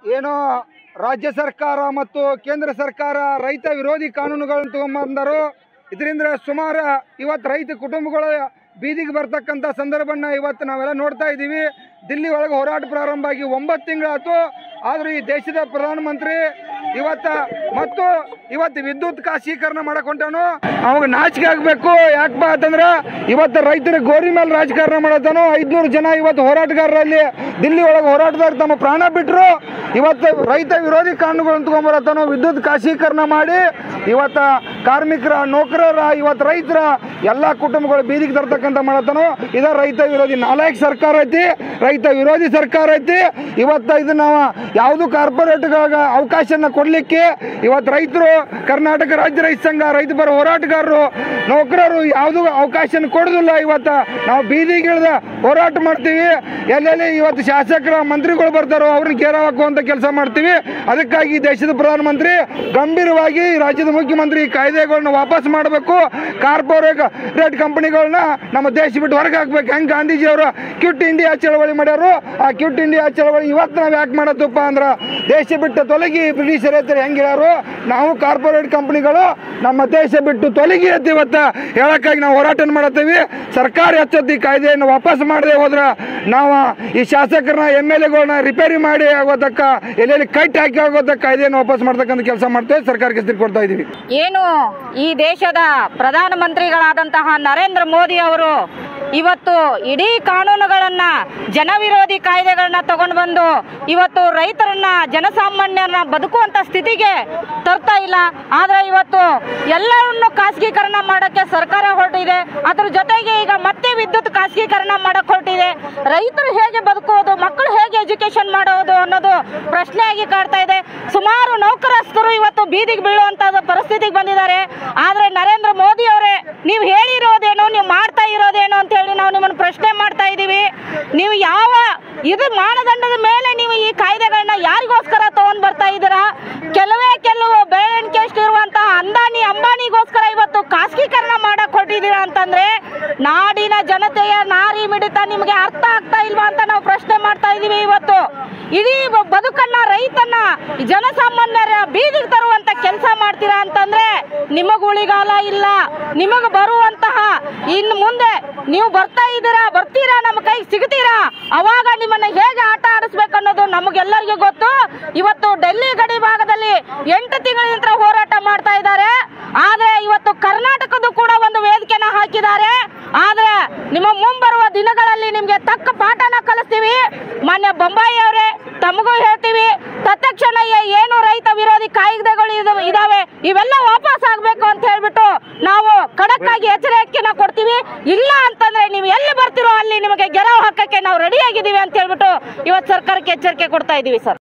ಏನು ರಾಜ್ಯ ಸರ್ಕಾರ ಮತ್ತು ಕೇಂದ್ರ ಸರ್ಕಾರ ರೈತ ವಿರೋಧಿ ಕಾನೂನುಗಳನ್ನು ತಗೊಂಬಂದರು ಇದರಿಂದ ಸುಮಾರು ಇವತ್ತು ರೈತ ಕುಟುಂಬಗಳು ಬೀದಿಗೆ ಬರ್ತಕ್ಕಂಥ ಸಂದರ್ಭನ ಇವತ್ತು ನಾವೆಲ್ಲ ನೋಡ್ತಾ ಇದ್ದೀವಿ ದಿಲ್ಲಿ ಒಳಗೆ ಹೋರಾಟ ಪ್ರಾರಂಭ ಆಗಿ ಒಂಬತ್ತು ತಿಂಗಳಾಯ್ತು ಆದರೂ ಈ ದೇಶದ ಪ್ರಧಾನಮಂತ್ರಿ ಇವತ್ತ ಮತ್ತು ಇವತ್ತು ವಿದ್ಯುತ್ ಖಾಸಗೀಕರಣ ಮಾಡಕ್ ಹೊಂಟಾನು ಅವಾಗ ನಾಚಿಕೆ ಆಗ್ಬೇಕು ಯಾಕಪ್ಪ ಅಂತಂದ್ರೆ ಇವತ್ತು ರೈತರ ಗೋರಿ ಮೇಲೆ ರಾಜಕಾರಣ ಮಾಡತ್ತಾನು ಐದ್ನೂರು ಜನ ಇವತ್ತು ಹೋರಾಟಗಾರರಲ್ಲಿ ದಿಲ್ಲಿ ಒಳಗೆ ಹೋರಾಟಗಾರ ತಮ್ಮ ಪ್ರಾಣ ಬಿಟ್ಟರು ಇವತ್ತು ರೈತ ವಿರೋಧಿ ಕಾನೂನುಗಳನ್ನು ತಗೊಂಬರತ್ತಾನು ವಿದ್ಯುತ್ ಖಾಸಗೀಕರಣ ಮಾಡಿ ಇವತ್ತ ಕಾರ್ಮಿಕರ ನೌಕರರ ಇವತ್ತು ರೈತರ ಎಲ್ಲ ಕುಟುಂಬಗಳು ಬೀದಿಗೆ ತರ್ತಕ್ಕಂಥ ಮಾಡತ್ತಾನು ಇದ ರೈತ ವಿರೋಧಿ ನಾಲಾಯಕ್ ಸರ್ಕಾರ ಐತಿ ರೈತ ವಿರೋಧಿ ಸರ್ಕಾರ ಐತಿ ಇವತ್ತ ಇದನ್ನ ನಾವು ಯಾವುದು ಕಾರ್ಪೊರೇಟ್ಗಳಿಗೆ ಅವಕಾಶನ ಕೊಡ್ಲಿಕ್ಕೆ ಇವತ್ತು ರೈತರು ಕರ್ನಾಟಕ ರಾಜ್ಯ ರೈತ ಸಂಘ ರೈತ ಪರ ಹೋರಾಟಗಾರರು ನೌಕರರು ಯಾವುದು ಅವಕಾಶನ ಕೊಡೋದಿಲ್ಲ ಇವತ್ತ ನಾವು ಬೀದಿಗಿಳಿದ ಹೋರಾಟ ಮಾಡ್ತೀವಿ ಎಲ್ಲೆಲ್ಲಿ ಇವತ್ತು ಶಾಸಕರ ಮಂತ್ರಿಗಳು ಬರ್ತಾರೋ ಅವ್ರನ್ನ ಗೇರಾವ್ ಹಾಕುವಂತ ಕೆಲಸ ಮಾಡ್ತೀವಿ ಅದಕ್ಕಾಗಿ ದೇಶದ ಪ್ರಧಾನಮಂತ್ರಿ ಗಂಭೀರವಾಗಿ ಈ ರಾಜ್ಯದ ಮುಖ್ಯಮಂತ್ರಿ ಈ ಕಾಯ್ದೆಗಳನ್ನ ವಾಪಸ್ ಮಾಡಬೇಕು ಕಾರ್ಪೊರೇಟ್ ರೇಟ್ ಕಂಪನಿಗಳನ್ನ ನಮ್ಮ ದೇಶ ಬಿಟ್ಟು ಹೊರಗೆ ಹಾಕ್ಬೇಕು ಹೆಂಗ್ ಗಾಂಧೀಜಿ ಅವರು ಕ್ವಿಟ್ ಇಂಡಿಯಾ ಚಳವಳಿ ಮಾಡ್ಯಾರು ಆ ಕ್ವಿಟ್ ಇಂಡಿಯಾ ಚಳವಳಿ ಇವತ್ತು ನಾವು ಯಾಕೆ ಮಾಡತ್ತಪ್ಪ ಅಂದ್ರೆ ದೇಶ ಬಿಟ್ಟು ತೊಲಗಿ ಬ್ರಿಟಿಷರ ಹತ್ರ ಹೆಂಗ್ ಹೇಳ್ಯಾರು ನಾವು ಕಾರ್ಪೊರೇಟ್ ಕಂಪನಿಗಳು ನಮ್ಮ ದೇಶ ಬಿಟ್ಟು ತೊಲಗಿ ಅಂತ ಇವತ್ತ ಹೇಳಕ್ಕಾಗಿ ನಾವು ಹೋರಾಟ ಮಾಡತ್ತೀವಿ ಸರ್ಕಾರ ಎಚ್ಚೆತ್ತು ಈ ಕಾಯ್ದೆಯನ್ನು ವಾಪಸ್ ಮಾಡದೆ ಹೋದ್ರ ನಾವು ಈ ಶಾಸಕರನ್ನ ಎಮ್ ಎಲ್ ಎಗಳನ್ನ ರಿಪೇರಿ ಮಾಡಿ ಆಗೋದಕ್ಕ ಎಲ್ಲೆಲ್ಲಿ ಕಟ್ಟಿ ಹಾಕಿ ಆಗೋದಕ್ಕ ಕಾಯ್ದೆಯನ್ನು ವಾಪಸ್ ಮಾಡ್ತಕ್ಕಂಥ ಕೆಲಸ ಮಾಡ್ತೇವೆ ಸರ್ಕಾರಕ್ಕೆ ಹೆಸರು ಕೊಡ್ತಾ ಇದೀವಿ ಏನು ಈ ದೇಶದ ಪ್ರಧಾನಮಂತ್ರಿಗಳಾದಂತಹ ನರೇಂದ್ರ ಮೋದಿ ಅವರು ಇವತ್ತು ಇಡೀ ಕಾನೂನುಗಳನ್ನ ಜನವಿರೋಧಿ ಕಾಯ್ದೆಗಳನ್ನ ತಗೊಂಡು ಬಂದು ಇವತ್ತು ರೈತರನ್ನ ಜನಸಾಮಾನ್ಯರನ್ನ ಬದುಕುವಂತ ಸ್ಥಿತಿಗೆ ತರ್ತಾ ಇಲ್ಲ ಆದ್ರೆ ಇವತ್ತು ಎಲ್ಲರನ್ನು ಖಾಸಗೀಕರಣ ಮಾಡಕ್ಕೆ ಸರ್ಕಾರ ಹೊರಟಿದೆ ಅದ್ರ ಜೊತೆಗೆ ಈಗ ಮತ್ತೆ ವಿದ್ಯುತ್ ಖಾಸಗೀಕರಣ ಮಾಡಕ್ ಹೊರಟಿದೆ ರೈತರು ಹೇಗೆ ಬದುಕೋದು ಮಕ್ಕಳು ಹೇಗೆ ಎಜುಕೇಶನ್ ಮಾಡೋದು ಅನ್ನೋದು ಪ್ರಶ್ನೆಯಾಗಿ ಕಾಡ್ತಾ ಇದೆ ಸುಮಾರು ನೌಕರಸ್ಥರು ಇವತ್ತು ಬೀದಿಗೆ ಬೀಳುವಂತ ಪರಿಸ್ಥಿತಿಗೆ ಬಂದಿದ್ದಾರೆ ಆದ್ರೆ ನರೇಂದ್ರ ಮೋದಿ ಅವರೇ ನೀವು ಹೇಳಿರೋದೇನು ನೀವು ಮಾಡ್ತಾ ಇರೋದೇನು ಅಂತ ಹೇಳಿ ನಾವು ನಿಮ್ಮನ್ನು ಪ್ರಶ್ನೆ ಮಾಡ್ತಾ ಇದ್ದೀವಿ ನೀವು ಯಾವ ಇದು ಮಾನದಂಡದ ಮೇಲೆ ನೀವು ಈ ಕಾಯ್ದೆಗಳನ್ನ ಯಾರಿಗೋಸ್ಕರ ತಗೊಂಡ್ ಬರ್ತಾ ಇದ್ದೀರಾ ಕೆಲವೇ ಕೆಲವು ಬೆಳವಣಿಗೆ ಇರುವಂತಹ ಅಂದಾನಿ ಅಂಬಾನಿಗೋಸ್ಕರ ಇವತ್ತು ಖಾಸಗೀಕರಣ ಮಾಡಕ್ ಹೊರಟಿದ್ದೀರಾ ಅಂತಂದ್ರೆ ನಾಡಿನ ಜನತೆಯ ನಾರಿ ಮಿಡಿತ ನಿಮಗೆ ಅರ್ಥ ಆಗ್ತಾ ಇಲ್ವಾ ಅಂತ ನಾವು ಪ್ರಶ್ನೆ ಮಾಡ್ತಾ ಇದೀವಿ ಇವತ್ತು ಇಡೀ ಬ- ಬದುಕನ್ನ ರೈತನ್ನ ಜನಸಾಮಾನ್ಯರ ಬೀದಿಗೆ ತರುವಂತ ಕೆಲಸ ಮಾಡ್ತೀರಾ ಅಂತಂದ್ರೆ ನಿಮಗ್ ಉಳಿಗಾಲ ಇಲ್ಲ ನಿಮಗ್ ಬರುವಂತಹ ಇನ್ನು ಮುಂದೆ ನೀವು ಬರ್ತಾ ಇದ್ದೀರಾ ಬರ್ತೀರಾ ನಮ್ಮ ಕೈಗೆ ಸಿಗ್ತೀರಾ ಅವಾಗ ನಿಮ್ಮನ್ನ ಹೇಗೆ ಆಟ ಆಡಿಸ್ಬೇಕು ಅನ್ನೋದು ನಮಗೆಲ್ಲರಿಗೂ ಗೊತ್ತು ಇವತ್ತು ಡೆಲ್ಲಿ ಗಡಿ ಭಾಗದಲ್ಲಿ ಎಂಟು ತಿಂಗಳಿಂದ ಹೋರಾಟ ಮಾಡ್ತಾ ಇದ್ದಾರೆ ಆದ್ರೆ ಇವತ್ತು ಕರ್ನಾಟಕದ ಕೂಡ ಒಂದು ವೇದಿಕೆನ ಹಾಕಿದ್ದಾರೆ ಆದ್ರೆ ನಿಮ್ಮ ಮುಂಬರುವ ದಿನಗಳಲ್ಲಿ ನಿಮ್ಗೆ ತಕ್ಕ ಪಾಠನ ಕಲಿಸ್ತೀವಿ ಮಾನ್ಯ ಬೊಂಬಾಯಿ ಅವರೇ ತಮಗೂ ಹೇಳ್ತೀವಿ ತತ್ಕ್ಷಣ ಏನು ರೈತ ವಿರೋಧಿ ಕಾಯ್ದೆಗಳು ಇದಾವೆ- ಇದಾವೆ ಇವೆಲ್ಲ ವಾಪಸ್ ಆಗ್ಬೇಕು ಅಂತ ಹೇಳ್ಬಿಟ್ಟು ನಾವು ಖಡಕ್ ಆಗಿ ಎಚ್ಚರಿಕೆನ ಕೊಡ್ತೀವಿ ಇಲ್ಲ ಅಂತಂದ್ರೆ ನೀವು ಎಲ್ಲಿ ಬರ್ತಿರೋ ಅಲ್ಲಿ ನಿಮಗೆ ಗೆರವು ಹಾಕಕ್ಕೆ ನಾವು ರೆಡಿ ಆಗಿದ್ದೀವಿ ಅಂತ ಹೇಳ್ಬಿಟ್ಟು ಇವತ್ತು ಸರ್ಕಾರಕ್ಕೆ ಎಚ್ಚರಿಕೆ ಕೊಡ್ತಾ ಇದೀವಿ ಸರ್